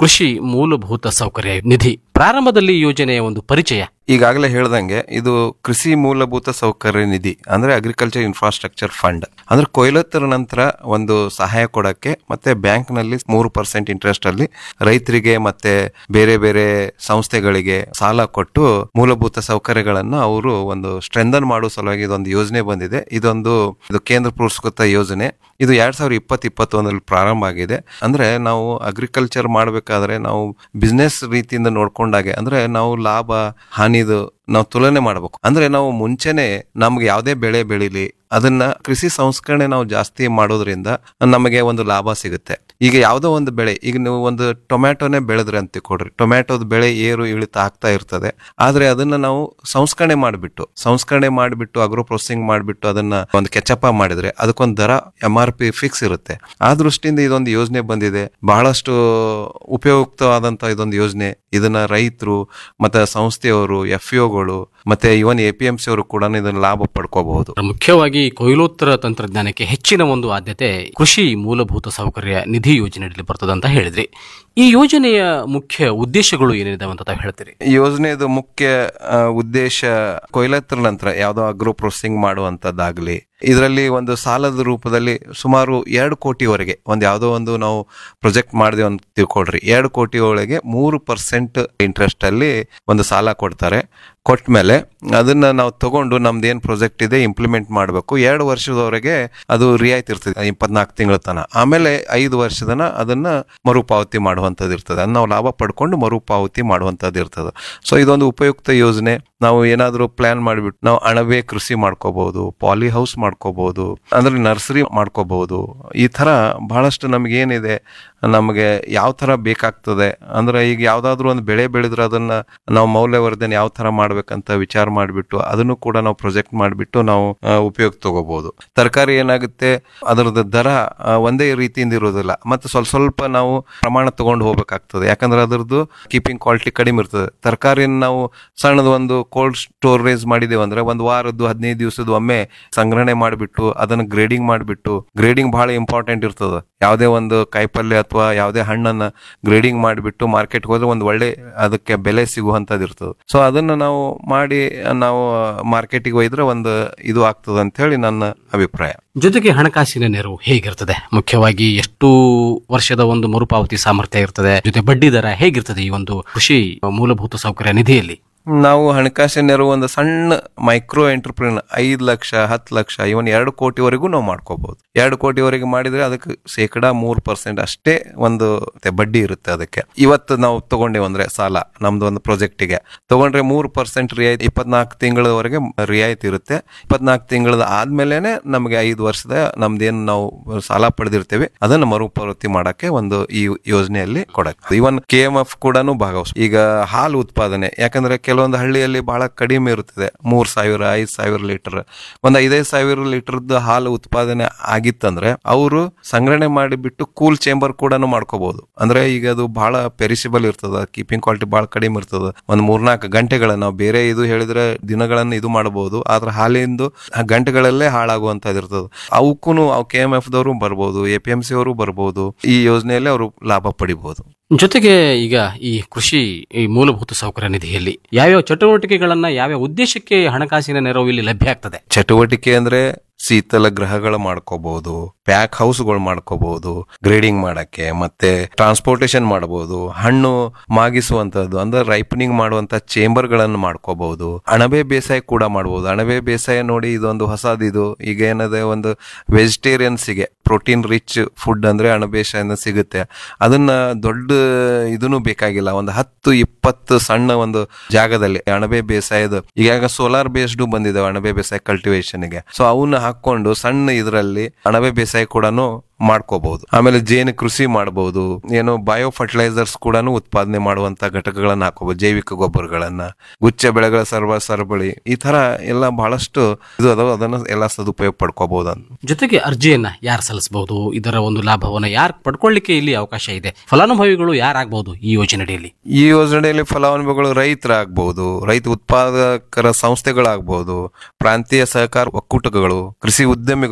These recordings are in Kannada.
ಕೃಷಿ ಮೂಲಭೂತ ಸೌಕರ್ಯ ನಿಧಿ ಪ್ರಾರಂಭದಲ್ಲಿ ಈ ಯೋಜನೆಯ ಒಂದು ಪರಿಚಯ ಈಗಾಗಲೇ ಹೇಳ್ದಂಗೆ ಇದು ಕೃಷಿ ಮೂಲಭೂತ ಸೌಕರ್ಯ ನಿಧಿ ಅಂದ್ರೆ ಅಗ್ರಿಕಲ್ಚರ್ ಇನ್ಫ್ರಾಸ್ಟ್ರಕ್ಚರ್ ಫಂಡ್ ಅಂದ್ರೆ ಕೊಯ್ಲತ್ತರ ನಂತರ ಒಂದು ಸಹಾಯ ಕೊಡಕ್ಕೆ ಮತ್ತೆ ಬ್ಯಾಂಕ್ ನಲ್ಲಿ ಮೂರು ಪರ್ಸೆಂಟ್ ಇಂಟ್ರೆಸ್ಟ್ ಅಲ್ಲಿ ರೈತರಿಗೆ ಮತ್ತೆ ಬೇರೆ ಬೇರೆ ಸಂಸ್ಥೆಗಳಿಗೆ ಸಾಲ ಕೊಟ್ಟು ಮೂಲಭೂತ ಸೌಕರ್ಯಗಳನ್ನ ಅವರು ಒಂದು ಸ್ಟ್ರೆಂದನ್ ಮಾಡೋ ಸಲುವಾಗಿ ಇದೊಂದು ಯೋಜನೆ ಬಂದಿದೆ ಇದೊಂದು ಇದು ಕೇಂದ್ರ ಪುರಸ್ಕೃತ ಯೋಜನೆ ಇದು ಎರಡ್ ಸಾವಿರದ ಇಪ್ಪತ್ತು ಇಪ್ಪತ್ತೊಂದರಲ್ಲಿ ಪ್ರಾರಂಭ ಆಗಿದೆ ಅಂದ್ರೆ ನಾವು ಅಗ್ರಿಕಲ್ಚರ್ ಮಾಡಬೇಕಾದ್ರೆ ನಾವು ಬಿಸ್ನೆಸ್ ರೀತಿಯಿಂದ ನೋಡ್ಕೊಂಡಾಗೆ ಅಂದ್ರೆ ನಾವು ಲಾಭ ಹಾನಿದು ನಾವು ತುಲನೆ ಮಾಡಬೇಕು ಅಂದ್ರೆ ನಾವು ಮುಂಚೆನೆ ನಮ್ಗೆ ಯಾವುದೇ ಬೆಳೆ ಬೆಳಿಲಿ ಅದನ್ನ ಕೃಷಿ ಸಂಸ್ಕರಣೆ ನಾವು ಜಾಸ್ತಿ ಮಾಡೋದ್ರಿಂದ ನಮಗೆ ಒಂದು ಲಾಭ ಸಿಗುತ್ತೆ ಈಗ ಯಾವುದೋ ಒಂದು ಬೆಳೆ ಈಗ ನೀವು ಒಂದು ಟೊಮ್ಯಾಟೊನೇ ಬೆಳೆದ್ರೆ ಅಂತ ಕೊಡ್ರಿ ಟೊಮ್ಯಾಟೊದ ಬೆಳೆ ಏರು ಇಳಿತ ಆಗ್ತಾ ಇರ್ತದೆ ಆದ್ರೆ ಅದನ್ನ ನಾವು ಸಂಸ್ಕರಣೆ ಮಾಡಿಬಿಟ್ಟು ಸಂಸ್ಕರಣೆ ಮಾಡಿಬಿಟ್ಟು ಅಗ್ರೋ ಪ್ರೊಸೆಸಿಂಗ್ ಮಾಡಿಬಿಟ್ಟು ಅದನ್ನ ಒಂದು ಕೆಚಪ ಮಾಡಿದ್ರೆ ಅದಕ್ಕೊಂದು ದರ ಎಂ ಆರ್ ಪಿ ಫಿಕ್ಸ್ ಇರುತ್ತೆ ಆ ದೃಷ್ಟಿಯಿಂದ ಇದೊಂದು ಯೋಜನೆ ಬಂದಿದೆ ಬಹಳಷ್ಟು ಉಪಯುಕ್ತವಾದಂತ ಇದೊಂದು ಯೋಜನೆ ಇದನ್ನ ರೈತರು ಮತ್ತೆ ಸಂಸ್ಥೆಯವರು ಎಫ್ ಗಳು ಮತ್ತೆ even A P M C ಅವರು ಕೂಡ ಇದನ್ನ ಲಾಭ ಪಡ್ಕೋಬಹುದು ಮುಖ್ಯವಾಗಿ ಕೊಯ್ಲೋತ್ತರ ತಂತ್ರಜ್ಞಾನಕ್ಕೆ ಹೆಚ್ಚಿನ ಒಂದು ಆದ್ಯತೆ ಕೃಷಿ ಮೂಲಭೂತ ಸೌಕರ್ಯ ನಿಧಿ ಯೋಜನೆಯಲ್ಲಿ ಬರ್ತದೆ ಅಂತ ಹೇಳಿದ್ರಿ ಈ ಯೋಜನೆಯ ಮುಖ್ಯ ಉದ್ದೇಶಗಳು ಏನಿದೆ ಅಂತ ತಾವು ಹೇಳ್ತೀರಿ ಈ ಯೋಜನೆದು ಮುಖ್ಯ ಆ, ಉದ್ದೇಶ ಕೊಯ್ಲತ್ತರ ನಂತರ ಯಾವುದೋ ಅಗ್ರೋ ಪ್ರೊಸೆಸಿಂಗ್ ಮಾಡುವಂತದ್ದಾಗ್ಲಿ ಇದರಲ್ಲಿ ಒಂದು ಸಾಲದ ರೂಪದಲ್ಲಿ ಸುಮಾರು ಎರಡು ಕೋಟಿವರೆಗೆ ಒಂದು ಯಾವುದೋ ಒಂದು ನಾವು ಪ್ರೊಜೆಕ್ಟ್ ಮಾಡಿದೆ ಅಂತ ತಿಳ್ಕೊಳ್ರಿ ಎರಡು ಕೋಟಿ ಒಳಗೆ ಮೂರು ಪರ್ಸೆಂಟ್ ಇಂಟ್ರೆಸ್ಟ್ ಅಲ್ಲಿ ಒಂದು ಸಾಲ ಕೊಡ್ತಾರೆ ಕೊಟ್ಟ ಮೇಲೆ ಅದನ್ನ ನಾವು ತಗೊಂಡು ನಮ್ದು ಏನ್ ಪ್ರಾಜೆಕ್ಟ್ ಇದೆ ಇಂಪ್ಲಿಮೆಂಟ್ ಮಾಡಬೇಕು ಎರಡು ವರ್ಷದವರೆಗೆ ಅದು ರಿಯಾಯಿತಿ ಇರ್ತದೆ ಇಪ್ಪತ್ನಾಲ್ಕು ತಿಂಗಳ ತನ ಆಮೇಲೆ ಐದು ವರ್ಷದನ ಅದನ್ನ ಮರುಪಾವತಿ ಮಾಡುವಂಥದ್ದು ಇರ್ತದೆ ಅದನ್ನ ನಾವು ಲಾಭ ಪಡ್ಕೊಂಡು ಮರುಪಾವತಿ ಮಾಡುವಂಥದ್ದು ಇರ್ತದೆ ಸೊ ಇದೊಂದು ಉಪಯುಕ್ತ ಯೋಜನೆ ನಾವು ಏನಾದರೂ ಪ್ಲಾನ್ ಮಾಡಿಬಿಟ್ಟು ನಾವು ಅಣಬೆ ಕೃಷಿ ಮಾಡ್ಕೋಬಹುದು ಪಾಲಿ ಹೌಸ್ ಮಾಡ್ಕೋಬಹುದು ಅಂದ್ರೆ ನರ್ಸರಿ ಮಾಡ್ಕೋಬಹುದು ಈ ತರ ಬಹಳಷ್ಟು ನಮ್ಗೆ ಏನಿದೆ ನಮಗೆ ಯಾವ ತರ ಬೇಕಾಗ್ತದೆ ಅಂದ್ರೆ ಈಗ ಯಾವ್ದಾದ್ರು ಒಂದು ಬೆಳೆ ಬೆಳೆದ್ರೆ ಅದನ್ನ ನಾವು ಮೌಲ್ಯವರ್ಧನೆ ಯಾವ ತರ ಮಾಡ್ಬೇಕಂತ ವಿಚಾರ ಮಾಡಿಬಿಟ್ಟು ಅದನ್ನು ಕೂಡ ನಾವು ಪ್ರೊಜೆಕ್ಟ್ ಮಾಡಿಬಿಟ್ಟು ನಾವು ಆ, ಉಪಯೋಗ ತಗೋಬಹುದು ತರಕಾರಿ ಏನಾಗುತ್ತೆ ಅದರದ್ದು ದರ ಆ, ಒಂದೇ ರೀತಿಯಿಂದ ಇರೋದಿಲ್ಲ ಮತ್ತೆ ಸ್ವಲ್ಪ ಸ್ವಲ್ಪ ನಾವು ಪ್ರಮಾಣ ತಗೊಂಡು ಹೋಗ್ಬೇಕಾಗ್ತದೆ ಯಾಕಂದ್ರೆ ಅದರದ್ದು ಕೀಪಿಂಗ್ ಕ್ವಾಲಿಟಿ ಕಡಿಮೆ ಇರ್ತದೆ ತರಕಾರಿನ ನಾವು ಸಣ್ಣದ ಒಂದು ಕೋಲ್ಡ್ ಸ್ಟೋರೇಜ್ ಮಾಡಿದೇವೆ ಅಂದ್ರೆ ಒಂದು ವಾರದ್ದು ಹದಿನೈದು ದಿವಸದ ಒಮ್ಮೆ ಸಂಗ್ರಹಣೆ ಮಾಡಿಬಿಟ್ಟು ಅದನ್ನ ಗ್ರೇಡಿಂಗ್ ಮಾಡಿಬಿಟ್ಟು ಗ್ರೇಡಿಂಗ್ ಬಹಳ ಇಂಪಾರ್ಟೆಂಟ್ ಇರ್ತದೆ ಯಾವುದೇ ಒಂದು ಕಾಯಿಪಲ್ಯ ಅಥವಾ ಯಾವುದೇ ಹಣ್ಣನ್ನ ಗ್ರೇಡಿಂಗ್ ಮಾಡಿಬಿಟ್ಟು ಮಾರ್ಕೆಟ್ಗೆ ಹೋದ್ರೆ ಒಂದು ಒಳ್ಳೆ ಅದಕ್ಕೆ ಬೆಲೆ ಸಿಗುವಂತದ್ದು ಇರ್ತದೆ ಸೊ ಅದನ್ನ ನಾವು ಮಾಡಿ ನಾವು ಮಾರ್ಕೆಟಿಗೆ ಒಯ್ದ್ರೆ ಒಂದು ಇದು ಆಗ್ತದೆ ಅಂತ ಹೇಳಿ ನನ್ನ ಅಭಿಪ್ರಾಯ ಜೊತೆಗೆ ಹಣಕಾಸಿನ ನೆರವು ಹೇಗಿರ್ತದೆ ಮುಖ್ಯವಾಗಿ ಎಷ್ಟು ವರ್ಷದ ಒಂದು ಮರುಪಾವತಿ ಸಾಮರ್ಥ್ಯ ಇರ್ತದೆ ಜೊತೆ ಬಡ್ಡಿ ದರ ಹೇಗಿರ್ತದೆ ಈ ಒಂದು ಕೃಷಿ ಮೂಲಭೂತ ಸೌಕರ್ಯ ನಿಧಿಯಲ್ಲಿ ನಾವು ಹಣಕಾಸಿನ ನೆರವು ಒಂದು ಸಣ್ಣ ಮೈಕ್ರೋ ಎಂಟರ್ಪ್ರಿನ್ ಐದ್ ಲಕ್ಷ ಹತ್ತು ಲಕ್ಷ ಇವನ್ ಎರಡು ಕೋಟಿವರೆಗೂ ನಾವು ಮಾಡ್ಕೋಬಹುದು ಎರಡು ಕೋಟಿವರೆಗೆ ಮಾಡಿದ್ರೆ ಅದಕ್ಕೆ ಶೇಕಡಾ ಮೂರ್ ಪರ್ಸೆಂಟ್ ಅಷ್ಟೇ ಒಂದು ಬಡ್ಡಿ ಇರುತ್ತೆ ಅದಕ್ಕೆ ಇವತ್ತು ನಾವು ತಗೊಂಡೇವು ಅಂದ್ರೆ ಸಾಲ ನಮ್ದು ಒಂದು ಪ್ರಾಜೆಕ್ಟಿಗೆ ತಗೊಂಡ್ರೆ ಮೂರು ಪರ್ಸೆಂಟ್ ರಿಯಾಯಿತಿ ಇಪ್ಪತ್ನಾಲ್ಕು ತಿಂಗಳವರೆಗೆ ರಿಯಾಯಿತಿ ಇರುತ್ತೆ ಇಪ್ಪತ್ನಾಲ್ಕು ತಿಂಗಳದ ಆದ್ಮೇಲೆನೆ ನಮಗೆ ಐದು ವರ್ಷದ ನಮ್ದೇನು ನಾವು ಸಾಲ ಪಡೆದಿರ್ತೇವೆ ಅದನ್ನು ಮರುಪಾವತಿ ಮಾಡಕ್ಕೆ ಒಂದು ಈ ಯೋಜನೆಯಲ್ಲಿ ಕೊಡಕ್ಕೆ ಇವನ್ ಕೆ ಎಂ ಎಫ್ ಕೂಡ ಭಾಗವಹಿಸ್ ಈಗ ಹಾಲು ಉತ್ಪಾದನೆ ಯಾಕಂದ್ರೆ ಕೆಲವೊಂದು ಹಳ್ಳಿಯಲ್ಲಿ ಬಹಳ ಕಡಿಮೆ ಇರುತ್ತದೆ ಮೂರ್ ಸಾವಿರ ಐದ್ ಸಾವಿರ ಲೀಟರ್ ಒಂದ್ ಐದೈದು ಸಾವಿರ ಲೀಟರ್ದ ಹಾಲು ಉತ್ಪಾದನೆ ಆಗಿತ್ತಂದ್ರೆ ಅವರು ಸಂಗ್ರಹಣೆ ಮಾಡಿಬಿಟ್ಟು ಕೂಲ್ ಚೇಂಬರ್ ಕೂಡ ಮಾಡ್ಕೋಬಹುದು ಅಂದ್ರೆ ಈಗ ಅದು ಬಹಳ ಪೆರಿಸಿಬಲ್ ಇರ್ತದ ಕೀಪಿಂಗ್ ಕ್ವಾಲಿಟಿ ಬಹಳ ಕಡಿಮೆ ಇರ್ತದ ಒಂದ್ ಮೂರ್ನಾಲ್ಕು ಗಂಟೆಗಳ ನಾವು ಬೇರೆ ಇದು ಹೇಳಿದ್ರೆ ದಿನಗಳನ್ನು ಇದು ಮಾಡಬಹುದು ಆದ್ರೆ ಹಾಲಿಂದು ಗಂಟೆಗಳಲ್ಲೇ ಹಾಳಾಗುವಂತದ್ದು ಇರ್ತದೆ ಅವಕ್ಕೂ ಅವು ಕೆ ಎಂ ಎಫ್ ದವರು ಬರ್ಬೋದು ಎ ಪಿ ಎಂ ಸಿ ಅವರು ಬರ್ಬೋದು ಈ ಯೋಜನೆಯಲ್ಲಿ ಅವರು ಲಾಭ ಪಡಿಬಹುದು ಜೊತೆಗೆ ಈಗ ಈ ಕೃಷಿ ಈ ಮೂಲಭೂತ ಸೌಕರ್ಯ ನಿಧಿಯಲ್ಲಿ ಯಾವ್ಯಾವ ಚಟುವಟಿಕೆಗಳನ್ನ ಯಾವ್ಯಾವ ಉದ್ದೇಶಕ್ಕೆ ಹಣಕಾಸಿನ ನೆರವು ಇಲ್ಲಿ ಲಭ್ಯ ಆಗ್ತದೆ ಚಟುವಟಿಕೆ ಅಂದ್ರೆ ಶೀತಲ ಗೃಹಗಳು ಮಾಡ್ಕೋಬಹುದು ಪ್ಯಾಕ್ ಹೌಸ್ಗಳು ಮಾಡ್ಕೋಬಹುದು ಗ್ರೇಡಿಂಗ್ ಮಾಡಕ್ಕೆ ಮತ್ತೆ ಟ್ರಾನ್ಸ್ಪೋರ್ಟೇಶನ್ ಮಾಡಬಹುದು ಹಣ್ಣು ಮಾಗಿಸುವಂತದ್ದು ಅಂದ್ರೆ ರೈಪನಿಂಗ್ ಮಾಡುವಂತ ಚೇಂಬರ್ ಗಳನ್ನು ಮಾಡ್ಕೋಬಹುದು ಅಣಬೆ ಬೇಸಾಯ ಕೂಡ ಮಾಡಬಹುದು ಅಣಬೆ ಬೇಸಾಯ ನೋಡಿ ಇದೊಂದು ಹೊಸದಿದು ಈಗ ಏನದೆ ಒಂದು ವೆಜಿಟೇರಿಯನ್ಸಿಗೆ ಪ್ರೋಟೀನ್ ರಿಚ್ ಫುಡ್ ಅಂದ್ರೆ ಅಣಬೇಸಾಯ ಸಿಗುತ್ತೆ ಅದನ್ನ ದೊಡ್ಡ ಇದನ್ನು ಬೇಕಾಗಿಲ್ಲ ಒಂದು ಹತ್ತು ಇಪ್ಪತ್ತು ಸಣ್ಣ ಒಂದು ಜಾಗದಲ್ಲಿ ಅಣಬೆ ಬೇಸಾಯದ ಈಗ ಸೋಲಾರ್ ಬೇಸ್ಡ್ ಬಂದಿದೆ ಅಣಬೆ ಬೇಸಾಯ ಕಲ್ಟಿವೇಶನ್ ಗೆ ಸೊ ಅವನ್ನ ಹಾಕೊಂಡು ಸಣ್ಣ ಇದರಲ್ಲಿ ಅಣಬೆ ಬೇಸಾಯ ಕೂಡ ಮಾಡ್ಕೋಬಹುದು ಆಮೇಲೆ ಜೇನು ಕೃಷಿ ಮಾಡಬಹುದು ಏನು ಬಯೋ ಫರ್ಟಿಲೈಸರ್ಸ್ ಕೂಡ ಉತ್ಪಾದನೆ ಮಾಡುವಂತ ಘಟಕಗಳನ್ನ ಹಾಕೋಬಹುದು ಜೈವಿಕ ಗೊಬ್ಬರಗಳನ್ನ ಗುಚ್ಚ ಬೆಳೆಗಳ ಸರ್ವ ಸರಬಳಿ ಈ ತರ ಎಲ್ಲ ಬಹಳಷ್ಟು ಇದು ಅದಾವ ಅದನ್ನ ಎಲ್ಲ ಸದುಪಯೋಗ ಪಡ್ಕೋಬಹುದು ಅಂತ ಜೊತೆಗೆ ಅರ್ಜಿಯನ್ನ ಯಾರು ಸಲ್ಲಿಸಬಹುದು ಇದರ ಒಂದು ಲಾಭವನ್ನ ಯಾರು ಪಡ್ಕೊಳ್ಳಿಕ್ಕೆ ಇಲ್ಲಿ ಅವಕಾಶ ಇದೆ ಫಲಾನುಭವಿಗಳು ಯಾರಾಗಬಹುದು ಈ ಯೋಜನೆಯಲ್ಲಿ ಈ ಯೋಜನೆಯಲ್ಲಿ ಫಲಾನುಭವಿಗಳು ರೈತರಾಗಬಹುದು ರೈತ ಉತ್ಪಾದಕರ ಸಂಸ್ಥೆಗಳಾಗಬಹುದು ಪ್ರಾಂತೀಯ ಸಹಕಾರ ಒಕ್ಕೂಟಗಳು ಕೃಷಿ ಉದ್ಯಮಿಗಳು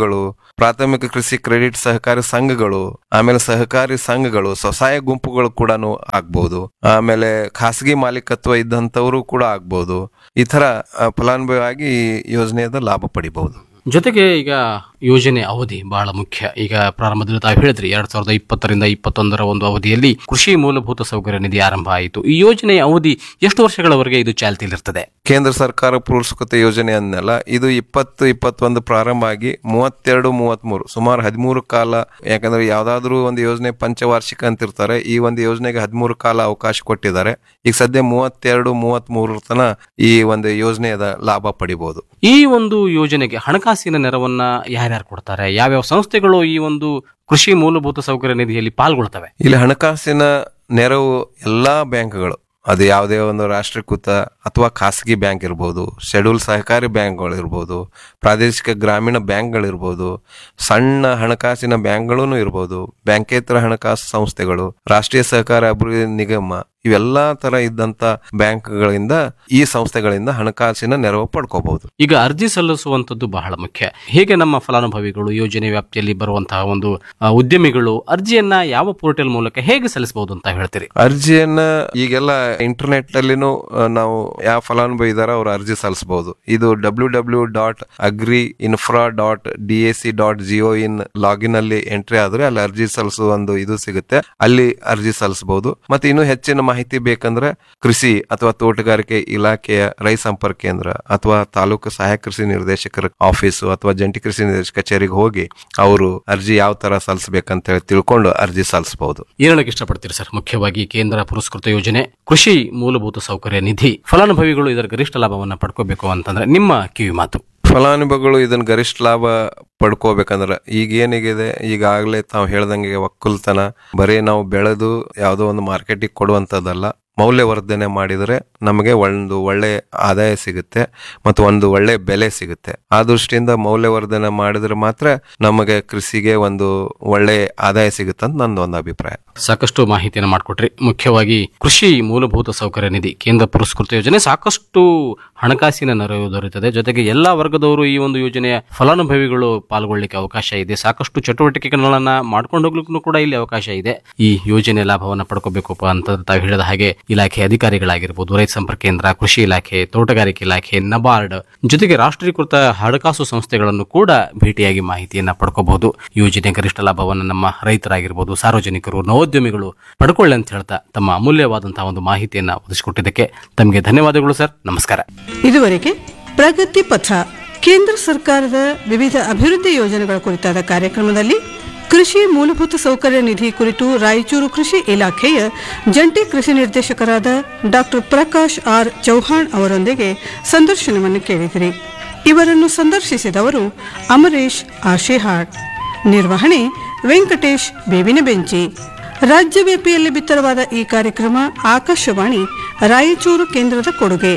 ಪ್ರಾಥಮಿಕ ಕೃಷಿ ಕ್ರೆಡಿಟ್ ಸಹಕಾರಿ ಸಂಘಗಳು ಆಮೇಲೆ ಸಹಕಾರಿ ಸಂಘಗಳು ಸ್ವಸಹಾಯ ಗುಂಪುಗಳು ಕೂಡ ಆಗ್ಬಹುದು ಆಮೇಲೆ ಖಾಸಗಿ ಮಾಲೀಕತ್ವ ಇದ್ದಂಥವರು ಕೂಡ ಆಗ್ಬಹುದು ಈ ತರ ಆ, ಫಲಾನುಭವಿಯಾಗಿ ಈ ಯೋಜನೆಯಿಂದ ಲಾಭ ಪಡಿಬಹುದು ಜೊತೆಗೆ ಈಗ ಯೋಜನೆ ಅವಧಿ ಬಹಳ ಮುಖ್ಯ ಈಗ ಪ್ರಾರಂಭದಲ್ಲಿ ತಾವು ಹೇಳಿದ್ರಿ ಎರಡ್ ಸಾವಿರದ ಇಪ್ಪತ್ತರಿಂದ ಇಪ್ಪತ್ತೊಂದರ ಒಂದು ಅವಧಿಯಲ್ಲಿ ಕೃಷಿ ಮೂಲಭೂತ ಸೌಕರ್ಯ ನಿಧಿ ಆರಂಭ ಆಯಿತು ಈ ಯೋಜನೆಯ ಅವಧಿ ಎಷ್ಟು ವರ್ಷಗಳವರೆಗೆ ಇದು ಚಾಲ್ತಿಯಲ್ಲಿರ್ತದೆ ಕೇಂದ್ರ ಸರ್ಕಾರ ಪುರಸ್ಕೃತ ಯೋಜನೆ ಅಂದಲ್ಲ ಇದು ಇಪ್ಪತ್ತು ಇಪ್ಪತ್ತೊಂದು ಪ್ರಾರಂಭ ಆಗಿ ಮೂವತ್ತೆರಡು ಮೂವತ್ಮೂರು ಸುಮಾರು ಹದಿಮೂರು ಕಾಲ ಯಾಕಂದ್ರೆ ಯಾವ್ದಾದ್ರು ಒಂದು ಯೋಜನೆ ಪಂಚವಾರ್ಷಿಕ ಅಂತಿರ್ತಾರೆ ಈ ಒಂದು ಯೋಜನೆಗೆ ಹದಿಮೂರು ಕಾಲ ಅವಕಾಶ ಕೊಟ್ಟಿದ್ದಾರೆ ಈಗ ಸದ್ಯ ಮೂವತ್ತೆರಡು ಮೂವತ್ಮೂರು ತನ ಈ ಒಂದು ಯೋಜನೆಯ ಲಾಭ ಪಡಿಬಹುದು ಈ ಒಂದು ಯೋಜನೆಗೆ ಹಣಕಾಸಿನ ನೆರವನ್ನ ಯಾರ್ಯಾರು ಕೊಡ್ತಾರೆ ಯಾವ್ಯಾವ ಸಂಸ್ಥೆಗಳು ಈ ಒಂದು ಕೃಷಿ ಮೂಲಭೂತ ಸೌಕರ್ಯ ನಿಧಿಯಲ್ಲಿ ಪಾಲ್ಗೊಳ್ತವೆ ಇಲ್ಲಿ ಹಣಕಾಸಿನ ನೆರವು ಎಲ್ಲಾ ಬ್ಯಾಂಕ್ಗಳು ಅದು ಯಾವುದೇ ಒಂದು ರಾಷ್ಟ್ರೀಕೃತ ಅಥವಾ ಖಾಸಗಿ ಬ್ಯಾಂಕ್ ಇರ್ಬೋದು ಶೆಡ್ಯೂಲ್ ಸಹಕಾರಿ ಬ್ಯಾಂಕ್ಗಳು ಇರ್ಬೋದು ಪ್ರಾದೇಶಿಕ ಗ್ರಾಮೀಣ ಬ್ಯಾಂಕ್ಗಳಿರ್ಬೋದು ಸಣ್ಣ ಹಣಕಾಸಿನ ಬ್ಯಾಂಕ್ಗಳೂ ಇರ್ಬೋದು ಬ್ಯಾಂಕೇತರ ಹಣಕಾಸು ಸಂಸ್ಥೆಗಳು ರಾಷ್ಟ್ರೀಯ ಸಹಕಾರ ಅಭಿವೃದ್ಧಿ ನಿಗಮ ಇವೆಲ್ಲಾ ತರ ಇದ್ದಂತ ಬ್ಯಾಂಕ್ಗಳಿಂದ ಈ ಸಂಸ್ಥೆಗಳಿಂದ ಹಣಕಾಸಿನ ನೆರವು ಪಡ್ಕೋಬಹುದು ಈಗ ಅರ್ಜಿ ಸಲ್ಲಿಸುವಂತದ್ದು ಬಹಳ ಮುಖ್ಯ ಹೇಗೆ ನಮ್ಮ ಫಲಾನುಭವಿಗಳು ಯೋಜನೆ ವ್ಯಾಪ್ತಿಯಲ್ಲಿ ಬರುವಂತಹ ಒಂದು ಆ, ಉದ್ಯಮಿಗಳು ಅರ್ಜಿಯನ್ನ ಯಾವ ಪೋರ್ಟಲ್ ಮೂಲಕ ಹೇಗೆ ಸಲ್ಲಿಸಬಹುದು ಅಂತ ಹೇಳ್ತೀರಿ ಅರ್ಜಿಯನ್ನ ಈಗೆಲ್ಲ ಇಂಟರ್ನೆಟ್ ಅಲ್ಲಿನೂ ಆ, ನಾವು ಯಾವ ಫಲಾನುಭವಿ ಇದಾರ ಅವ್ರು ಅರ್ಜಿ ಸಲ್ಲಿಸಬಹುದು ಇದು W W dot agri infra dot D A C dot gov in login ಅಲ್ಲಿ ಎಂಟ್ರಿ ಆದ್ರೆ ಅಲ್ಲಿ ಅರ್ಜಿ ಸಲ್ಲಿಸುವ ಒಂದು ಇದು ಸಿಗುತ್ತೆ ಅಲ್ಲಿ ಅರ್ಜಿ ಸಲ್ಲಿಸಬಹುದು ಮತ್ತೆ ಇನ್ನೂ ಹೆಚ್ಚಿನ ಮಾಹಿತಿ ಬೇಕಂದ್ರೆ ಕೃಷಿ ಅಥವಾ ತೋಟಗಾರಿಕೆ ಇಲಾಖೆಯ ರೈ ಸಂಪರ್ಕ ಕೇಂದ್ರ ಅಥವಾ ತಾಲೂಕು ಸಹಾಯಕ ಕೃಷಿ ನಿರ್ದೇಶಕರ ಆಫೀಸು ಅಥವಾ ಜಂಟಿ ಕೃಷಿ ನಿರ್ದೇಶಕ ಕಚೇರಿಗೆ ಹೋಗಿ ಅವರು ಅರ್ಜಿ ಯಾವ ತರ ಸಲ್ಲಿಸಬೇಕಂತ ಹೇಳಿ ತಿಳ್ಕೊಂಡು ಅರ್ಜಿ ಸಲ್ಲಿಸಬಹುದು ಏನ್ ಹೇಳಕ್ ಇಷ್ಟಪಡ್ತೀರಿ ಸರ್ ಮುಖ್ಯವಾಗಿ ಕೇಂದ್ರ ಪುರಸ್ಕೃತ ಯೋಜನೆ ಕೃಷಿ ಮೂಲಭೂತ ಸೌಕರ್ಯ ನಿಧಿ ಫಲಾನುಭವಿಗಳು ಇದರ ಗರಿಷ್ಠ ಲಾಭವನ್ನ ಪಡ್ಕೋಬೇಕು ಅಂತಂದ್ರೆ ನಿಮ್ಮ ಕಿವಿ ಮಾತು ಫಲಾನುಭವಿಗಳು ಇದನ್ನ ಗರಿಷ್ಠ ಲಾಭ ಪಡ್ಕೋಬೇಕಂದ್ರ ಈಗ ಏನಿಗಿದೆ ಈಗಾಗಲೇ ತಾವು ಹೇಳ್ದಂಗೆ ಒಕ್ಕಲ್ತನ ಬರೀ ನಾವು ಬೆಳೆದು ಯಾವುದೋ ಒಂದು ಮಾರ್ಕೆಟಿಗೆ ಕೊಡುವಂಥದ್ದಲ್ಲ ಮೌಲ್ಯವರ್ಧನೆ ಮಾಡಿದರೆ ನಮಗೆ ಒಂದು ಒಳ್ಳೆ ಆದಾಯ ಸಿಗುತ್ತೆ ಮತ್ತು ಒಂದು ಒಳ್ಳೆ ಬೆಲೆ ಸಿಗುತ್ತೆ ಆ ದೃಷ್ಟಿಯಿಂದ ಮೌಲ್ಯವರ್ಧನೆ ಮಾಡಿದ್ರೆ ಮಾತ್ರ ನಮಗೆ ಕೃಷಿಗೆ ಒಂದು ಒಳ್ಳೆ ಆದಾಯ ಸಿಗುತ್ತೆ ಅಂತ ನಂದು ಒಂದು ಅಭಿಪ್ರಾಯ ಸಾಕಷ್ಟು ಮಾಹಿತಿಯನ್ನು ಮಾಡಿಕೊಟ್ರಿ ಮುಖ್ಯವಾಗಿ ಕೃಷಿ ಮೂಲಭೂತ ಸೌಕರ್ಯ ನಿಧಿ ಕೇಂದ್ರ ಪುರಸ್ಕೃತ ಯೋಜನೆ ಸಾಕಷ್ಟು ಹಣಕಾಸಿನ ನೆರವು ದೊರೆಯುತ್ತದೆ ಜೊತೆಗೆ ಎಲ್ಲಾ ವರ್ಗದವರು ಈ ಒಂದು ಯೋಜನೆಯ ಫಲಾನುಭವಿಗಳು ಪಾಲ್ಗೊಳ್ಳಿಕ್ಕೆ ಅವಕಾಶ ಇದೆ ಸಾಕಷ್ಟು ಚಟುವಟಿಕೆಗಳನ್ನ ಮಾಡ್ಕೊಂಡು ಹೋಗ್ಲಿಕ್ಕೂ ಕೂಡ ಇಲ್ಲಿ ಅವಕಾಶ ಇದೆ ಈ ಯೋಜನೆ ಲಾಭವನ್ನ ಪಡ್ಕೋಬೇಕಪ್ಪ ಅಂತ ತಾವು ಹೇಳಿದ ಹಾಗೆ ಇಲಾಖೆ ಅಧಿಕಾರಿಗಳಾಗಿರ್ಬೋದು ರೈತ ಸಂಪರ್ಕ ಕೇಂದ್ರ ಕೃಷಿ ಇಲಾಖೆ ತೋಟಗಾರಿಕೆ ಇಲಾಖೆ ನಬಾರ್ಡ್ ಜೊತೆಗೆ ರಾಷ್ಟ್ರೀಕೃತ ಹಣಕಾಸು ಸಂಸ್ಥೆಗಳನ್ನು ಕೂಡ ಭೇಟಿಯಾಗಿ ಮಾಹಿತಿಯನ್ನ ಪಡ್ಕೋಬಹುದು ಯೋಜನೆ ಗರಿಷ್ಠ ಲಾಭವನ್ನು ನಮ್ಮ ರೈತರಾಗಿರ್ಬೋದು ಸಾರ್ವಜನಿಕರು ನವೋದ್ಯಮಿಗಳು ಪಡ್ಕೊಳ್ಳಿ ಅಂತ ಹೇಳ್ತಾ ತಮ್ಮ ಅಮೂಲ್ಯವಾದಂತಹ ಒಂದು ಮಾಹಿತಿಯನ್ನ ಒದಗಿಸಿಕೊಟ್ಟಿದ್ದಕ್ಕೆ ತಮಗೆ ಧನ್ಯವಾದಗಳು ಸರ್ ನಮಸ್ಕಾರ ಇದುವರೆಗೆ ಪ್ರಗತಿ ಪಥ ಕೇಂದ್ರ ಸರ್ಕಾರದ ವಿವಿಧ ಅಭಿವೃದ್ಧಿ ಯೋಜನೆಗಳ ಕುರಿತಾದ ಕಾರ್ಯಕ್ರಮದಲ್ಲಿ ಕೃಷಿ ಮೂಲಭೂತ ಸೌಕರ್ಯ ನಿಧಿ ಕುರಿತು ರಾಯಚೂರು ಕೃಷಿ ಇಲಾಖೆಯ ಜಂಟಿ ಕೃಷಿ ನಿರ್ದೇಶಕರಾದ ಡಾಕ್ಟರ್ ಪ್ರಕಾಶ್ ಆರ್ ಚೌಹಾಣ್ ಅವರೊಂದಿಗೆ ಸಂದರ್ಶನವನ್ನು ಕೇಳಿದಿರಿ ಇವರನ್ನು ಸಂದರ್ಶಿಸಿದವರು ಅಮರೇಶ್ ಆಶಿಹಾಳ್ ನಿರ್ವಹಣೆ ವೆಂಕಟೇಶ್ ಬೇವಿನ ಬೆಂಚಿ ರಾಜ್ಯವ್ಯಾಪಿಯಲ್ಲಿ ಬಿತ್ತರವಾದ ಈ ಕಾರ್ಯಕ್ರಮ ಆಕಾಶವಾಣಿ ರಾಯಚೂರು ಕೇಂದ್ರದ ಕೊಡುಗೆ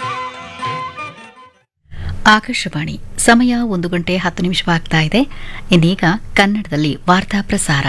ಆಕಾಶವಾಣಿ ಸಮಯ ಒಂದು ಗಂಟೆ ಹತ್ತು ನಿಮಿಷವಾಗ್ತಾ ಇದೆ ಇನ್ನೀಗ ಕನ್ನಡದಲ್ಲಿ ವಾರ್ತಾ ಪ್ರಸಾರ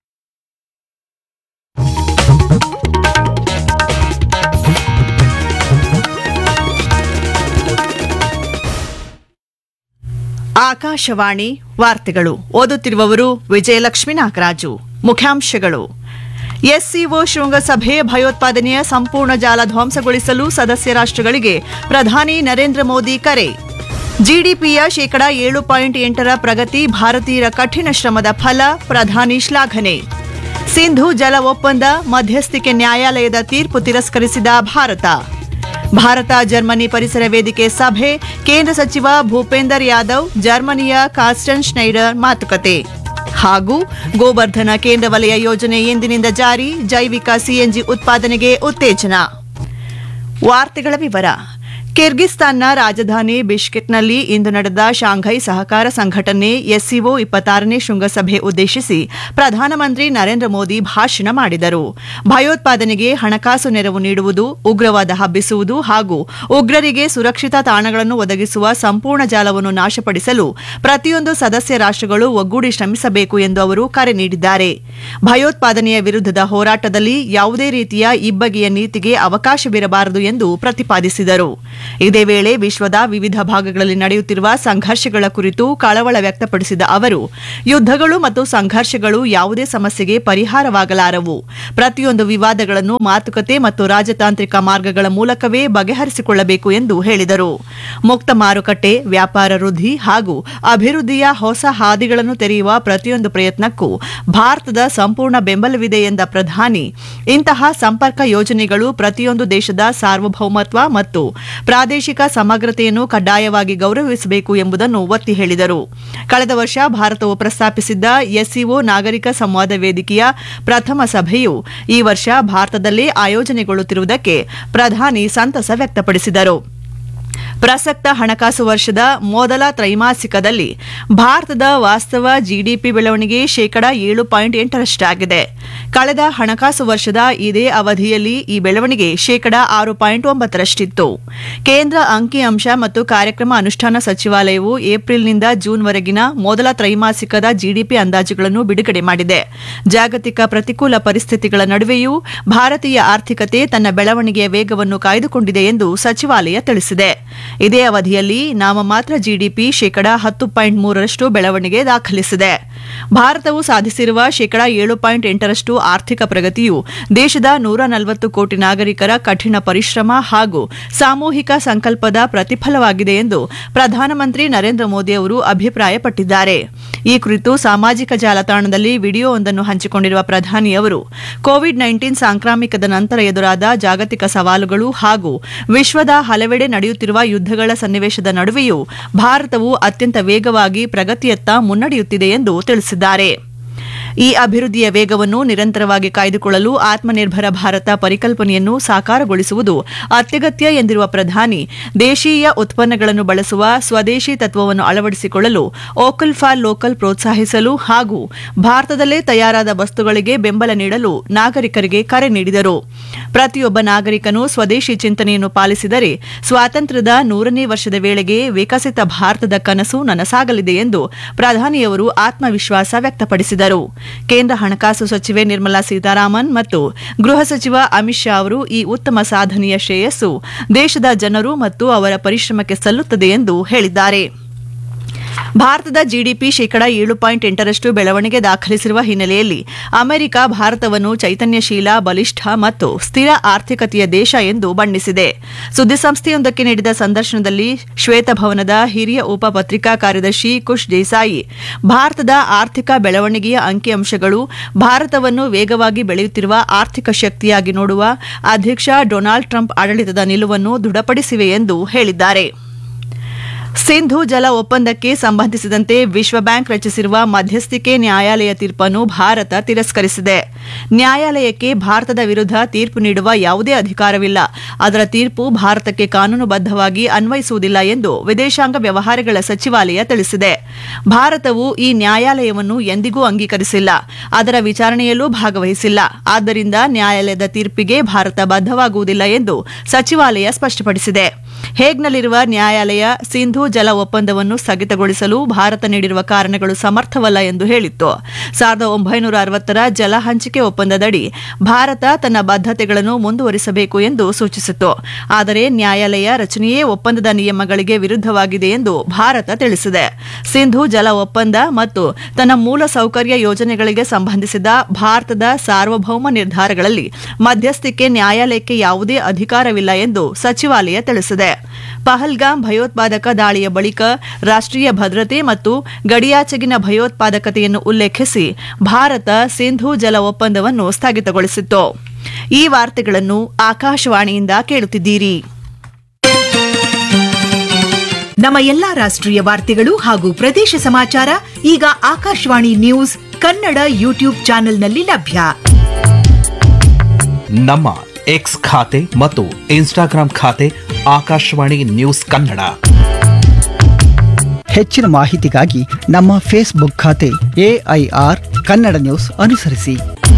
ಆಕಾಶವಾಣಿ ವಾರ್ತೆಗಳು ಓದುತ್ತಿರುವವರು ವಿಜಯಲಕ್ಷ್ಮಿ ನಾಗರಾಜು ಮುಖ್ಯಾಂಶಗಳು ಎಸ್ಸಿಒ ಶೃಂಗಸಭೆ ಭಯೋತ್ಪಾದನೆಯ ಸಂಪೂರ್ಣ ಜಾಲ ಧ್ವಂಸಗೊಳಿಸಲು ಸದಸ್ಯ ರಾಷ್ಟ್ರಗಳಿಗೆ ಪ್ರಧಾನಿ ನರೇಂದ್ರ ಮೋದಿ ಕರೆ ಜಿಡಿಪಿಯ ಶೇಕಡ ಏಳು ಪಾಯಿಂಟ್ ಎಂಟರ ಪ್ರಗತಿ ಭಾರತೀಯರ ಕಠಿಣ ಶ್ರಮದ ಫಲ ಪ್ರಧಾನಿ ಶ್ಲಾಘನೆ ಸಿಂಧು ಜಲ ಒಪ್ಪಂದ ಮಧ್ಯಸ್ಥಿಕೆ ನ್ಯಾಯಾಲಯದ ತೀರ್ಪು ತಿರಸ್ಕರಿಸಿದ ಭಾರತ ಭಾರತ ಜರ್ಮನಿ ಪರಿಸರ ವೇದಿಕೆ ಸಭೆ ಕೇಂದ್ರ ಸಚಿವ ಭೂಪೇಂದರ್ ಯಾದವ್ ಜರ್ಮನಿಯ ಕಾರ್ಸ್ಟನ್ ಸ್ನೈಡರ್ ಮಾತುಕತೆ ಹಾಗೂ ಗೋವರ್ಧನ ಕೇಂದ್ರ ವಲಯ ಯೋಜನೆ ಎಂದಿನಿಂದ ಜಾರಿ ಜೈವಿಕ ಸಿಎನ್ಜಿ ಉತ್ಪಾದನೆಗೆ ಉತ್ತೇಜನ ವಾರ್ತೆಗಳ ವಿವರ ಕಿರ್ಗಿಸ್ತಾನ್ನ ರಾಜಧಾನಿ ಬಿಷ್ಕೆಟ್ನಲ್ಲಿ ಇಂದು ನಡೆದ ಶಾಂಘೈ ಸಹಕಾರ ಸಂಘಟನೆ ಎಸ್ಸಿಒ ಇಪ್ಪತ್ತಾರನೇ ಶೃಂಗಸಭೆ ಉದ್ದೇಶಿಸಿ ಪ್ರಧಾನಮಂತ್ರಿ ನರೇಂದ್ರ ಮೋದಿ ಭಾಷಣ ಮಾಡಿದರು ಭಯೋತ್ಪಾದನೆಗೆ ಹಣಕಾಸು ನೆರವು ನೀಡುವುದು ಉಗ್ರವಾದ ಹಬ್ಬಿಸುವುದು ಹಾಗೂ ಉಗ್ರರಿಗೆ ಸುರಕ್ಷಿತ ತಾಣಗಳನ್ನು ಒದಗಿಸುವ ಸಂಪೂರ್ಣ ಜಾಲವನ್ನು ನಾಶಪಡಿಸಲು ಪ್ರತಿಯೊಂದು ಸದಸ್ಯ ರಾಷ್ಟ್ರಗಳು ಒಗ್ಗೂಡಿ ಶ್ರಮಿಸಬೇಕು ಎಂದು ಅವರು ಕರೆ ನೀಡಿದ್ದಾರೆ ಭಯೋತ್ಪಾದನೆಯ ವಿರುದ್ಧದ ಹೋರಾಟದಲ್ಲಿ ಯಾವುದೇ ರೀತಿಯ ಇಬ್ಬಗೆಯ ನೀತಿಗೆ ಅವಕಾಶವಿರಬಾರದು ಎಂದು ಪ್ರತಿಪಾದಿಸಿದರು ಇದೇ ವೇಳೆ ವಿಶ್ವದ ವಿವಿಧ ಭಾಗಗಳಲ್ಲಿ ನಡೆಯುತ್ತಿರುವ ಸಂಘರ್ಷಗಳ ಕುರಿತು ಕಳವಳ ವ್ಯಕ್ತಪಡಿಸಿದ ಅವರು ಯುದ್ಧಗಳು ಮತ್ತು ಸಂಘರ್ಷಗಳು ಯಾವುದೇ ಸಮಸ್ಯೆಗೆ ಪರಿಹಾರವಾಗಲಾರವು ಪ್ರತಿಯೊಂದು ವಿವಾದಗಳನ್ನು ಮಾತುಕತೆ ಮತ್ತು ರಾಜತಾಂತ್ರಿಕ ಮಾರ್ಗಗಳ ಮೂಲಕವೇ ಬಗೆಹರಿಸಿಕೊಳ್ಳಬೇಕು ಎಂದು ಹೇಳಿದರು ಮುಕ್ತ ಮಾರುಕಟ್ಟೆ ವ್ಯಾಪಾರ ವೃದ್ಧಿ ಹಾಗೂ ಅಭಿವೃದ್ಧಿಯ ಹೊಸ ಹಾದಿಗಳನ್ನು ತೆರೆಯುವ ಪ್ರತಿಯೊಂದು ಪ್ರಯತ್ನಕ್ಕೂ ಭಾರತದ ಸಂಪೂರ್ಣ ಬೆಂಬಲವಿದೆ ಎಂದ ಪ್ರಧಾನಿ ಇಂತಹ ಸಂಪರ್ಕ ಯೋಜನೆಗಳು ಪ್ರತಿಯೊಂದು ದೇಶದ ಸಾರ್ವಭೌಮತ್ವ ಮತ್ತು ಪ್ರಾದೇಶಿಕ ಸಮಗ್ರತೆಯನ್ನು ಕಡ್ಡಾಯವಾಗಿ ಗೌರವಿಸಬೇಕು ಎಂಬುದನ್ನು ಒತ್ತಿ ಹೇಳಿದರು ಕಳೆದ ವರ್ಷ ಭಾರತವು ಪ್ರಸ್ತಾಪಿಸಿದ್ದ ಎಸ್ಸಿಒ ನಾಗರಿಕ ಸಂವಾದ ವೇದಿಕೆಯ ಪ್ರಥಮ ಸಭೆಯು ಈ ವರ್ಷ ಭಾರತದಲ್ಲೇ ಆಯೋಜನೆಗೊಳ್ಳುತ್ತಿರುವುದಕ್ಕೆ ಪ್ರಧಾನಿ ಸಂತಸ ವ್ಯಕ್ತಪಡಿಸಿದರು ಪ್ರಸಕ್ತ ಹಣಕಾಸು ವರ್ಷದ ಮೊದಲ ತ್ರೈಮಾಸಿಕದಲ್ಲಿ ಭಾರತದ ವಾಸ್ತವ ಜಿಡಿಪಿ ಬೆಳವಣಿಗೆ ಶೇಕಡ ಏಳು ಪಾಯಿಂಟ್ ಎಂಟರಷ್ಟಾಗಿದೆ ಕಳೆದ ಹಣಕಾಸು ವರ್ಷದ ಇದೇ ಅವಧಿಯಲ್ಲಿ ಈ ಬೆಳವಣಿಗೆ ಶೇಕಡ ಆರು ಪಾಯಿಂಟ್ ಒಂಬತ್ತರಷ್ಟಿತ್ತು ಕೇಂದ್ರ ಅಂಕಿಅಂಶ ಮತ್ತು ಕಾರ್ಯಕ್ರಮ ಅನುಷ್ಠಾನ ಸಚಿವಾಲಯವು ಏಪ್ರಿಲ್ನಿಂದ ಜೂನ್ವರೆಗಿನ ಮೊದಲ ತ್ರೈಮಾಸಿಕದ ಜಿಡಿಪಿ ಅಂದಾಜುಗಳನ್ನು ಬಿಡುಗಡೆ ಮಾಡಿದೆ ಜಾಗತಿಕ ಪ್ರತಿಕೂಲ ಪರಿಸ್ಥಿತಿಗಳ ನಡುವೆಯೂ ಭಾರತೀಯ ಆರ್ಥಿಕತೆ ತನ್ನ ಬೆಳವಣಿಗೆಯ ವೇಗವನ್ನು ಕಾಯ್ದುಕೊಂಡಿದೆ ಎಂದು ಸಚಿವಾಲಯ ತಿಳಿಸಿದೆ ಇದೇ ಅವಧಿಯಲ್ಲಿ ನಾಮಮಾತ್ರ ಜಿಡಿಪಿ ಶೇಕಡ ಹತ್ತು ಪಾಯಿಂಟ್ ಮೂರರಷ್ಟು ಬೆಳವಣಿಗೆ ದಾಖಲಿಸಿದೆ ಭಾರತವು ಸಾಧಿಸಿರುವ ಶೇಕಡ ಏಳು ಪಾಯಿಂಟ್ ಎಂಟರಷ್ಟು ಆರ್ಥಿಕ ಪ್ರಗತಿಯು ದೇಶದ ನೂರ ನಲವತ್ತು ಕೋಟಿ ನಾಗರಿಕರ ಕಠಿಣ ಪರಿಶ್ರಮ ಹಾಗೂ ಸಾಮೂಹಿಕ ಸಂಕಲ್ಪದ ಪ್ರತಿಫಲವಾಗಿದೆ ಎಂದು ಪ್ರಧಾನಮಂತ್ರಿ ನರೇಂದ್ರ ಮೋದಿ ಅವರು ಅಭಿಪ್ರಾಯಪಟ್ಟಿದ್ದಾರೆ ಈ ಕುರಿತು ಸಾಮಾಜಿಕ ಜಾಲತಾಣದಲ್ಲಿ ವಿಡಿಯೋವೊಂದನ್ನು ಹಂಚಿಕೊಂಡಿರುವ ಪ್ರಧಾನಿ ಅವರು ಕೋವಿಡ್ ನೈನ್ಟೀನ್ ಸಾಂಕ್ರಾಮಿಕದ ನಂತರ ಎದುರಾದ ಜಾಗತಿಕ ಸವಾಲುಗಳು ಹಾಗೂ ವಿಶ್ವದ ಹಲವೆಡೆ ನಡೆಯುತ್ತಿರುವ ಯುದ್ಧಗಳ ಸನ್ನಿವೇಶದ ನಡುವೆಯೂ ಭಾರತವು ಅತ್ಯಂತ ವೇಗವಾಗಿ ಪ್ರಗತಿಯತ್ತ ಮುನ್ನಡೆಯುತ್ತಿದೆ ಎಂದು ತಿಳಿಸಿದ್ದಾರೆ ಈ ಅಭಿವೃದ್ಧಿಯ ವೇಗವನ್ನು ನಿರಂತರವಾಗಿ ಕಾಯ್ದುಕೊಳ್ಳಲು ಆತ್ಮನಿರ್ಭರ ಭಾರತ ಪರಿಕಲ್ಪನೆಯನ್ನು ಸಾಕಾರಗೊಳಿಸುವುದು ಅತ್ಯಗತ್ಯ ಎಂದಿರುವ ಪ್ರಧಾನಿ ದೇಶೀಯ ಉತ್ಪನ್ನಗಳನ್ನು ಬಳಸುವ ಸ್ವದೇಶಿ ತತ್ವವನ್ನು ಅಳವಡಿಸಿಕೊಳ್ಳಲು ಓಕಲ್ ಫಾರ್ ಲೋಕಲ್ ಪ್ರೋತ್ಸಾಹಿಸಲು ಹಾಗೂ ಭಾರತದಲ್ಲೇ ತಯಾರಾದ ವಸ್ತುಗಳಿಗೆ ಬೆಂಬಲ ನೀಡಲು ನಾಗರಿಕರಿಗೆ ಕರೆ ನೀಡಿದರು ಪ್ರತಿಯೊಬ್ಬ ನಾಗರಿಕನು ಸ್ವದೇಶಿ ಚಿಂತನೆಯನ್ನು ಪಾಲಿಸಿದರೆ ಸ್ವಾತಂತ್ರ್ಯದ ನೂರನೇ ವರ್ಷದ ವೇಳೆಗೆ ವಿಕಸಿತ ಭಾರತದ ಕನಸು ನನಸಾಗಲಿದೆ ಎಂದು ಪ್ರಧಾನಿಯವರು ಆತ್ಮವಿಶ್ವಾಸ ವ್ಯಕ್ತಪಡಿಸಿದರು ಕೇಂದ್ರ ಹಣಕಾಸು ಸಚಿವೆ ನಿರ್ಮಲಾ ಸೀತಾರಾಮನ್ ಮತ್ತು ಗೃಹ ಸಚಿವ ಅಮಿತ್ ಶಾ ಅವರು ಈ ಉತ್ತಮ ಸಾಧನೆಯ ಶ್ರೇಯಸ್ಸು ದೇಶದ ಜನರು ಮತ್ತು ಅವರ ಪರಿಶ್ರಮಕ್ಕೆ ಸಲ್ಲುತ್ತದೆ ಎಂದು ಹೇಳಿದ್ದಾರೆ ಭಾರತದ ಜಿಡಿಪಿ ಶೇಕಡ ಏಳು ಪಾಯಿಂಟ್ ಎಂಟರಷ್ಟು ಬೆಳವಣಿಗೆ ದಾಖಲಿಸಿರುವ ಹಿನ್ನೆಲೆಯಲ್ಲಿ ಅಮೆರಿಕ ಭಾರತವನ್ನು ಚೈತನ್ಯಶೀಲ ಬಲಿಷ್ಠ ಮತ್ತು ಸ್ಥಿರ ಆರ್ಥಿಕತೆಯ ದೇಶ ಎಂದು ಬಣ್ಣಿಸಿದೆ ಸುದ್ದಿಸಂಸ್ಥೆಯೊಂದಕ್ಕೆ ನೀಡಿದ ಸಂದರ್ಶನದಲ್ಲಿ ಶ್ವೇತಭವನದ ಹಿರಿಯ ಉಪ ಪತ್ರಿಕಾ ಕಾರ್ಯದರ್ಶಿ ಕುಶ್ ದೇಸಾಯಿ ಭಾರತದ ಆರ್ಥಿಕ ಬೆಳವಣಿಗೆಯ ಅಂಕಿಅಂಶಗಳು ಭಾರತವನ್ನು ವೇಗವಾಗಿ ಬೆಳೆಯುತ್ತಿರುವ ಆರ್ಥಿಕ ಶಕ್ತಿಯಾಗಿ ನೋಡುವ ಅಧ್ಯಕ್ಷ ಡೊನಾಲ್ಡ್ ಟ್ರಂಪ್ ಆಡಳಿತದ ನಿಲುವನ್ನು ದೃಢಪಡಿಸಿವೆ ಎಂದು ಹೇಳಿದ್ದಾರೆ ಸಿಂಧು ಜಲ ಒಪ್ಪಂದಕ್ಕೆ ಸಂಬಂಧಿಸಿದಂತೆ ವಿಶ್ವ ಬ್ಯಾಂಕ್ ರಚಿಸಿರುವ ಮಧ್ಯಸ್ಥಿಕೆ ನ್ಯಾಯಾಲಯ ತೀರ್ಪನ್ನು ಭಾರತ ತಿರಸ್ಕರಿಸಿದೆ ನ್ಯಾಯಾಲಯಕ್ಕೆ ಭಾರತದ ವಿರುದ್ಧ ತೀರ್ಪು ನೀಡುವ ಯಾವುದೇ ಅಧಿಕಾರವಿಲ್ಲ ಅದರ ತೀರ್ಪು ಭಾರತಕ್ಕೆ ಕಾನೂನುಬದ್ಧವಾಗಿ ಅನ್ವಯಿಸುವುದಿಲ್ಲ ಎಂದು ವಿದೇಶಾಂಗ ವ್ಯವಹಾರಗಳ ಸಚಿವಾಲಯ ತಿಳಿಸಿದೆ ಭಾರತವು ಈ ನ್ಯಾಯಾಲಯವನ್ನು ಎಂದಿಗೂ ಅಂಗೀಕರಿಸಿಲ್ಲ ಅದರ ವಿಚಾರಣೆಯಲ್ಲೂ ಭಾಗವಹಿಸಿಲ್ಲ ಆದ್ದರಿಂದ ನ್ಯಾಯಾಲಯದ ತೀರ್ಪಿಗೆ ಭಾರತ ಬದ್ಧವಾಗುವುದಿಲ್ಲ ಎಂದು ಸಚಿವಾಲಯ ಸ್ಪಷ್ಟಪಡಿಸಿದೆ ಹೇಗ್ನಲ್ಲಿರುವ ನ್ಯಾಯಾಲಯ ಸಿಂಧು ಜಲ ಒಪ್ಪಂದವನ್ನು ಸ್ಥಗಿತಗೊಳಿಸಲು ಭಾರತ ನೀಡಿರುವ ಕಾರಣಗಳು ಸಮರ್ಥವಲ್ಲ ಎಂದು ಹೇಳಿತ್ತು ಸಾವಿರದ ಒಂಬೈನೂರ ಅರವತ್ತರ ಜಲ ಹಂಚಿಕೆ ಒಪ್ಪಂದದಡಿ ಭಾರತ ತನ್ನ ಬದ್ಧತೆಗಳನ್ನು ಮುಂದುವರಿಸಬೇಕು ಎಂದು ಸೂಚಿಸಿತ್ತು ಆದರೆ ನ್ಯಾಯಾಲಯ ರಚನೆಯೇ ಒಪ್ಪಂದದ ನಿಯಮಗಳಿಗೆ ವಿರುದ್ಧವಾಗಿದೆ ಎಂದು ಭಾರತ ತಿಳಿಸಿದೆ ಸಿಂಧು ಜಲ ಒಪ್ಪಂದ ಮತ್ತು ತನ್ನ ಮೂಲ ಸೌಕರ್ಯ ಯೋಜನೆಗಳಿಗೆ ಸಂಬಂಧಿಸಿದ ಭಾರತದ ಸಾರ್ವಭೌಮ ನಿರ್ಧಾರಗಳಲ್ಲಿ ಮಧ್ಯಸ್ಥಿಕೆ ನ್ಯಾಯಾಲಯಕ್ಕೆ ಯಾವುದೇ ಅಧಿಕಾರವಿಲ್ಲ ಎಂದು ಸಚಿವಾಲಯ ತಿಳಿಸಿದೆ ಪಹಲ್ಗಾಮ್ ಭಯೋತ್ಪಾದಕ ದಾಳಿಯ ಬಳಿಕ ರಾಷ್ಟ್ರೀಯ ಭದ್ರತೆ ಮತ್ತು ಗಡಿಯಾಚೆಗಿನ ಭಯೋತ್ಪಾದಕತೆಯನ್ನು ಉಲ್ಲೇಖಿಸಿ ಭಾರತ ಸಿಂಧು ಜಲ ಒಪ್ಪಂದವನ್ನು ಸ್ಥಗಿತಗೊಳಿಸಿತ್ತು ಈ ವಾರ್ತೆಗಳನ್ನು ಆಕಾಶವಾಣಿಯಿಂದ ಕೇಳುತ್ತಿದ್ದೀರಿ ನಮ್ಮ ಎಲ್ಲಾ ರಾಷ್ಟ್ರೀಯ ವಾರ್ತೆಗಳು ಹಾಗೂ ಪ್ರದೇಶ ಸಮಾಚಾರ ಈಗ ಆಕಾಶವಾಣಿ ನ್ಯೂಸ್ ಕನ್ನಡ ಯೂಟ್ಯೂಬ್ ಚಾನೆಲ್ನಲ್ಲಿ ಲಭ್ಯ ನಮ್ಮ ಎಕ್ಸ್ ಖಾತೆ ಮತ್ತು ಇನ್ಸ್ಟಾಗ್ರಾಂ ಖಾತೆ ಆಕಾಶವಾಣಿ ನ್ಯೂಸ್ ಕನ್ನಡ ಹೆಚ್ಚಿನ ಮಾಹಿತಿಗಾಗಿ ನಮ್ಮ ಫೇಸ್ಬುಕ್ ಖಾತೆ ಎಐಆರ್ ಕನ್ನಡ ನ್ಯೂಸ್ ಅನುಸರಿಸಿ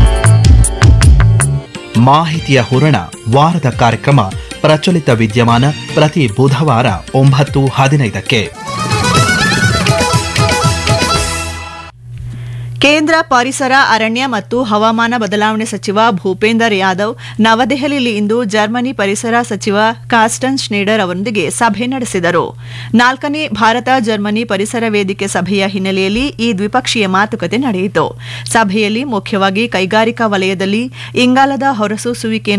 ಮಾಹಿತಿಯ ಹೂರಣ ವಾರದ ಕಾರ್ಯಕ್ರಮ ಪ್ರಚಲಿತ ವಿದ್ಯಮಾನ ಪ್ರತಿ ಬುಧವಾರ ಒಂಬತ್ತು ಹದಿನೈದಕ್ಕೆ ಕೇಂದ್ರ ಪರಿಸರ ಅರಣ್ಯ ಮತ್ತು ಹವಾಮಾನ ಬದಲಾವಣೆ ಸಚಿವ ಭೂಪೇಂದರ್ ಯಾದವ್ ನವದೆಹಲಿಯಲ್ಲಿ ಇಂದು ಜರ್ಮನಿ ಪರಿಸರ ಸಚಿವ ಕಾಸ್ಟನ್ ಶ್ನೇಡರ್ ಅವರೊಂದಿಗೆ ಸಭೆ ನಡೆಸಿದರು ನಾಲ್ಕನೇ ಭಾರತ ಜರ್ಮನಿ ಪರಿಸರ ವೇದಿಕೆ ಸಭೆಯ ಹಿನ್ನೆಲೆಯಲ್ಲಿ ಈ ದ್ವಿಪಕ್ಷೀಯ ಮಾತುಕತೆ ನಡೆಯಿತು ಸಭೆಯಲ್ಲಿ ಮುಖ್ಯವಾಗಿ ಕೈಗಾರಿಕಾ ವಲಯದಲ್ಲಿ ಇಂಗಾಲದ ಹೊರಸೂಸುವಿಕೆ